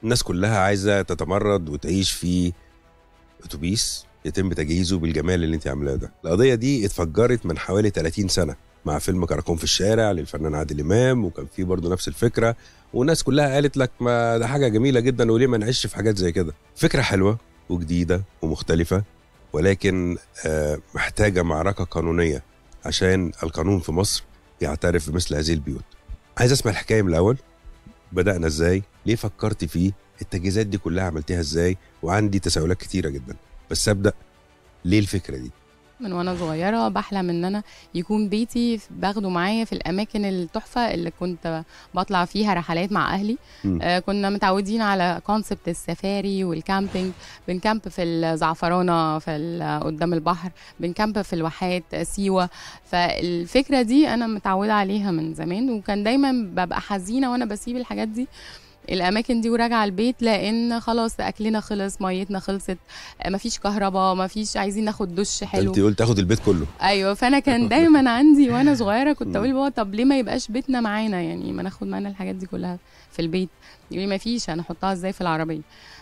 الناس كلها عايزه تتمرد وتعيش في اتوبيس يتم تجهيزه بالجمال اللي انت عاملاه ده القضيه دي اتفجرت من حوالي 30 سنه مع فيلم كراكون في الشارع للفنان عادل امام وكان فيه برضه نفس الفكره والناس كلها قالت لك ما ده حاجه جميله جدا وليه ما نعيش في حاجات زي كده فكره حلوه وجديده ومختلفه ولكن آه، محتاجه معركه قانونيه عشان القانون في مصر يعترف بمثل هذه البيوت عايز اسمع الحكايه من الاول بدانا ازاي ليه فكرت فيه التجهيزات دي كلها عملتيها ازاي وعندي تساؤلات كتيره جدا بس ابدا ليه الفكره دي من وانا صغيره بحلم ان انا يكون بيتي باخده معايا في الاماكن التحفه اللي كنت بطلع فيها رحلات مع اهلي مم. آه كنا متعودين على كونسبت السفاري والكامبينج بنكامب في الزعفرانه في ال- قدام البحر بنكامب في الواحات آه، سيوه فالفكره دي انا متعوده عليها من زمان وكان دايما ببقى حزينه وانا بسيب الحاجات دي الاماكن دي وراجعه البيت لان خلاص اكلنا خلص ميتنا خلصت آه، مفيش كهرباء مفيش عايزين ناخد دش حلو انت قلت اخد البيت كله ايوه فانا كان دايما عندي وانا صغيره كنت مم. اقول بابا طب ليه ما يبقاش بيتنا معانا يعني ما ناخد معانا الحاجات دي كلها في البيت يقول لي ما فيش هنحطها ازاي في العربيه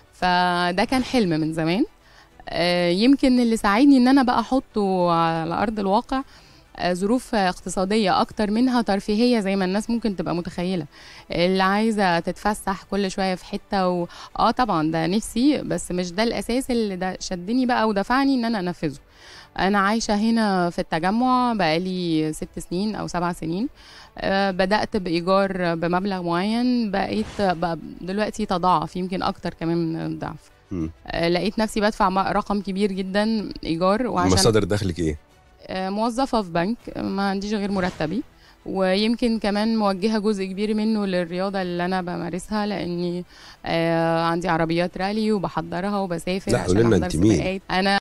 فده كان حلم من زمان آه، يمكن اللي ساعدني ان انا بقى احطه على ارض الواقع آه، ظروف اقتصادية أكتر منها ترفيهية زي ما الناس ممكن تبقى متخيلة اللي عايزة تتفسح كل شوية في حتة و... آه طبعا ده نفسي بس مش ده الأساس اللي ده شدني بقى ودفعني إن أنا أنفذه أنا عايشة هنا في التجمع بقالي ست سنين أو سبع سنين آه، بدأت بإيجار بمبلغ معين بقيت بقى دلوقتي تضاعف يمكن أكتر كمان من الضعف مم. آه، لقيت نفسي بدفع م- رقم كبير جدا إيجار وعشان مصادر دخلك ايه آه، موظفة في بنك ما عنديش غير مرتبي ويمكن كمان موجهة جزء كبير منه للرياضة اللي أنا بمارسها لأني آه، عندي عربيات رالي وبحضرها وبسافر لا، عشان قولي لنا أحضر أنت مين؟ سباقات أنا